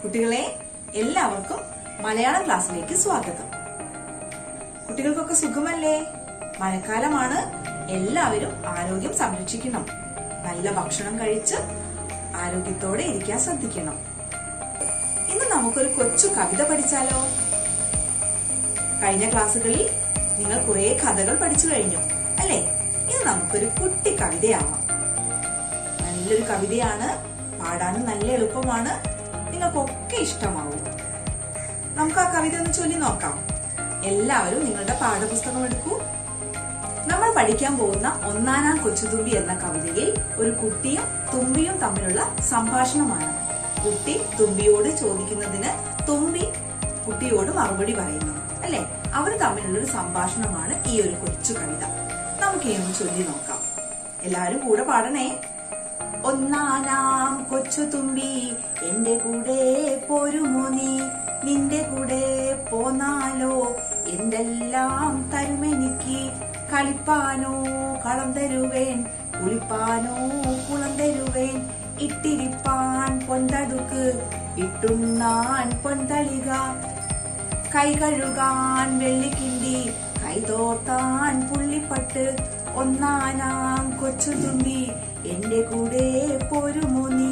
കുട്ടികളെ എല്ലാവർക്കും മലയാളം ക്ലാസ്സിലേക്ക് സ്വാഗതം കുട്ടികൾക്കൊക്കെ സുഖമല്ലേ മഴക്കാലമാണ് എല്ലാവരും ആരോഗ്യം സംരക്ഷിക്കണം നല്ല ഭക്ഷണം കഴിച്ച് ആരോഗ്യത്തോടെ ഇരിക്കാൻ ശ്രദ്ധിക്കണം ഇന്ന് നമുക്കൊരു കൊച്ചു കവിത പഠിച്ചാലോ കഴിഞ്ഞ ക്ലാസ്സുകളിൽ നിങ്ങൾ കുറെ കഥകൾ പഠിച്ചു കഴിഞ്ഞു അല്ലേ ഇന്ന് നമുക്കൊരു കുട്ടി കവിതയാവാം നല്ലൊരു കവിതയാണ് പാടാനും നല്ല എളുപ്പമാണ് നിങ്ങൾക്കൊക്കെ ഇഷ്ടമാവും നമുക്ക് ആ കവിത ഒന്ന് ചൊല്ലി നോക്കാം എല്ലാവരും നിങ്ങളുടെ പാഠപുസ്തകം എടുക്കൂ നമ്മൾ പഠിക്കാൻ പോകുന്ന ഒന്നാനാം കൊച്ചുതുമ്പി എന്ന കവിതയിൽ ഒരു കുട്ടിയും തുമ്പിയും തമ്മിലുള്ള സംഭാഷണമാണ് കുട്ടി തുമ്പിയോട് ചോദിക്കുന്നതിന് തുമ്പി കുട്ടിയോട് മറുപടി പറയുന്നു അല്ലെ അവർ തമ്മിലുള്ള ഒരു സംഭാഷണമാണ് ഈ ഒരു കൊച്ചു കവിത നമുക്ക് ഈ ഒന്ന് ചൊല്ലി നോക്കാം എല്ലാവരും കൂടെ പാടണേ ഒന്നാനാം കൊച്ചു തുമ്പി എന്റെ കൂടെ പോരുമോ നീ നിന്റെ കൂടെ പോന്നാലോ എന്തെല്ലാം തരുമെനിക്ക് കളിപ്പാനോ കളം തരുവേൻ കുളിപ്പാനോ കുളം തരുവേൻ ഇട്ടിരിപ്പാൻ പൊന്തടുക്ക് ഇട്ടുണ്ണാൻ പൊന്തളിക കൈ കഴുകാൻ വെള്ളിക്കിണ്ടി കൈതോർത്താൻ പുള്ളിപ്പട്ട് ഒന്നാനാം കൊച്ചു തുമ്പി എന്റെ കൂടെ പോരുമോ നീ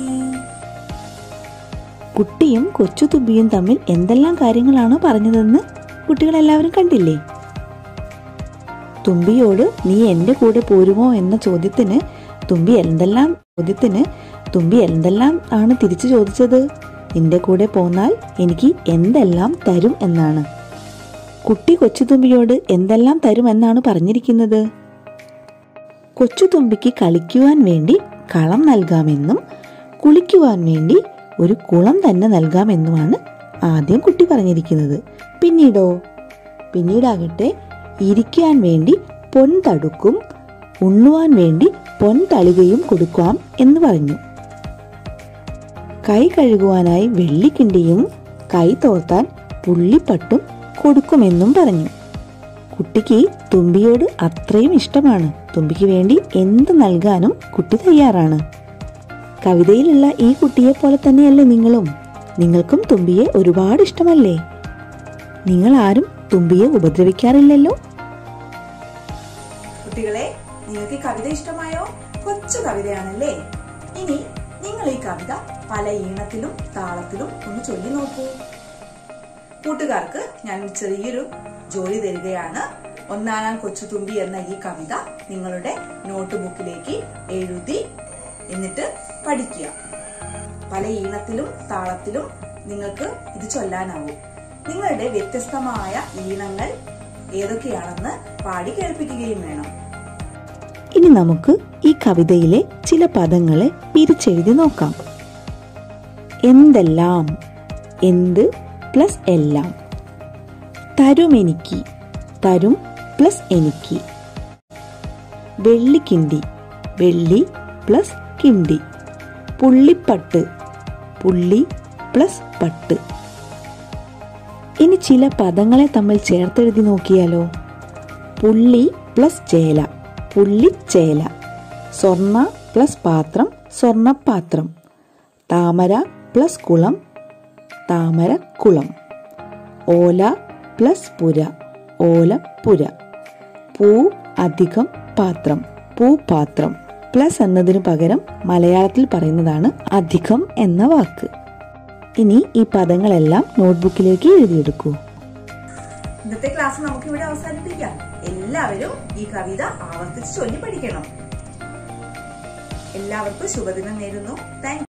കുട്ടിയും കൊച്ചു തുമ്പിയും തമ്മിൽ എന്തെല്ലാം കാര്യങ്ങളാണോ പറഞ്ഞതെന്ന് കുട്ടികളെല്ലാവരും കണ്ടില്ലേ തുമ്പിയോട് നീ എന്റെ കൂടെ പോരുമോ എന്ന ചോദ്യത്തിന് തുമ്പി എന്തെല്ലാം ചോദ്യത്തിന് തുമ്പി എന്തെല്ലാം ആണ് തിരിച്ചു ചോദിച്ചത് നിന്റെ കൂടെ പോന്നാൽ എനിക്ക് എന്തെല്ലാം തരും എന്നാണ് കുട്ടി കൊച്ചുതുമ്പിയോട് എന്തെല്ലാം തരും എന്നാണ് പറഞ്ഞിരിക്കുന്നത് കൊച്ചുതുമ്പിക്ക് കളിക്കുവാൻ വേണ്ടി കളം നൽകാമെന്നും കുളിക്കുവാൻ വേണ്ടി ഒരു കുളം തന്നെ നൽകാമെന്നുമാണ് ആദ്യം കുട്ടി പറഞ്ഞിരിക്കുന്നത് പിന്നീടോ പിന്നീടാകട്ടെ ഇരിക്കാൻ വേണ്ടി പൊൻതടുക്കും ഉണ്ണുവാൻ വേണ്ടി പൊൻതളികയും കൊടുക്കാം എന്ന് പറഞ്ഞു കൈ കഴുകുവാനായി വെള്ളിക്കിണ്ടിയും കൈ തോർത്താൻ പുള്ളിപ്പട്ടും കൊടുക്കുമെന്നും പറഞ്ഞു കുട്ടിക്ക് തുമ്പിയോട് അത്രയും ഇഷ്ടമാണ് തുമ്പിക്ക് വേണ്ടി എന്ത് നൽകാനും കുട്ടി തയ്യാറാണ് കവിതയിലുള്ള ഈ കുട്ടിയെ പോലെ തന്നെയല്ലേ നിങ്ങളും നിങ്ങൾക്കും തുമ്പിയെ ഒരുപാട് ഇഷ്ടമല്ലേ നിങ്ങൾ ആരും തുമ്പിയെ ഉപദ്രവിക്കാറില്ലല്ലോ കുട്ടികളെ നിങ്ങൾക്ക് ഈ കവിത ഇഷ്ടമായോ കൊച്ചു കവിതയാണല്ലേ ഇനി നിങ്ങൾ ഈ കവിത പല ഈണത്തിലും താളത്തിലും ഒന്ന് ചൊല്ലി നോക്കൂ കൂട്ടുകാർക്ക് ഞാൻ ചെറിയൊരു ജോലി തരികയാണ് ഒന്നാനാം കൊച്ചുതുമ്പി എന്ന ഈ കവിത നിങ്ങളുടെ നോട്ട് ബുക്കിലേക്ക് എഴുതി എന്നിട്ട് പഠിക്കുക പല ഈണത്തിലും താളത്തിലും നിങ്ങൾക്ക് ഇത് ചൊല്ലാനാവും നിങ്ങളുടെ വ്യത്യസ്തമായ ഈണങ്ങൾ ഏതൊക്കെയാണെന്ന് പാടി കേൾപ്പിക്കുകയും വേണം ഇനി നമുക്ക് ഈ കവിതയിലെ ചില പദങ്ങളെ പിരിച്ചെഴുതി നോക്കാം എന്തെല്ലാം എന്ത് പ്ലസ് എല്ലാം തരുമെനിക്ക് തരും പ്ലസ് എനിക്ക് വെള്ളിക്കിണ്ടി വെള്ളി പ്ലസ് കിണ്ടി പുള്ളിപ്പട്ട് പുള്ളി പ്ലസ് പട്ട് ഇനി ചില പദങ്ങളെ തമ്മിൽ ചേർത്തെഴുതി നോക്കിയാലോ പുള്ളി പ്ലസ് ചേല പുള്ളിച്ചേല സ്വർണ പ്ലസ് പാത്രം സ്വർണപാത്രം താമര പ്ലസ് കുളം താമരക്കുളം ഓല പ്ലസ് പുര ഓലപ്പുര പൂ അധികം പാത്രം പൂപാത്രം പ്ലസ് എന്നതിനു പകരം മലയാളത്തിൽ പറയുന്നതാണ് അധികം എന്ന വാക്ക് ഇനി ഈ പദങ്ങളെല്ലാം നോട്ട്ബുക്കിലേക്ക് എഴുതിയെടുക്കൂ ഇന്നത്തെ ക്ലാസ് നമുക്ക് ഇവിടെ അവസാനിപ്പിക്കാം എല്ലാവരും ഈ കവിത ആവർത്തിച്ച് ചൊല്ലി പഠിക്കണം എല്ലാവർക്കും ശുഭദിനം നേരുന്നു താങ്ക്